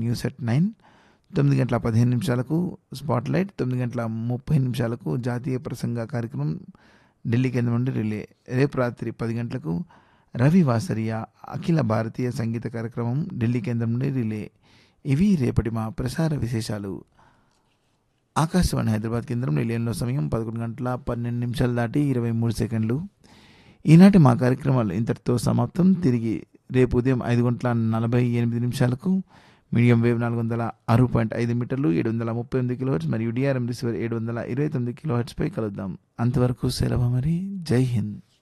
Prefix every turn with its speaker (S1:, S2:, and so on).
S1: news at nine తొమ్మిది గంటల పదిహేను నిమిషాలకు స్పాట్ లైట్ తొమ్మిది గంటల ముప్పై నిమిషాలకు జాతీయ ప్రసంగ కార్యక్రమం ఢిల్లీ కేంద్రం నుండి రిలే రేపు రాత్రి పది గంటలకు రవి వాసరియ అఖిల భారతీయ సంగీత కార్యక్రమం ఢిల్లీ కేంద్రం నుండి రిలే ఇవి రేపటి మా ప్రసార విశేషాలు ఆకాశవాణి హైదరాబాద్ కేంద్రం నిలయంలో సమయం పదకొండు గంటల పన్నెండు నిమిషాలు దాటి ఇరవై మూడు సెకండ్లు ఈనాటి మా కార్యక్రమాలు ఇంతటితో సమాప్తం తిరిగి రేపు ఉదయం ఐదు గంటల నలభై ఎనిమిది నిమిషాలకు మీడియం వేవ్ నాలుగు వందల ఆరు పాయింట్ ఐదు మీటర్లు ఏడు వందల ముప్పై ఎనిమిది కిలో హెర్ట్స్ మరియు డిఆర్ఎం రిసీవర్ ఏడు వందల ఇరవై తొమ్మిది కిలో హెర్ట్స్పై కలుద్దాం అంతవరకు సెలవు మరి జై హింద్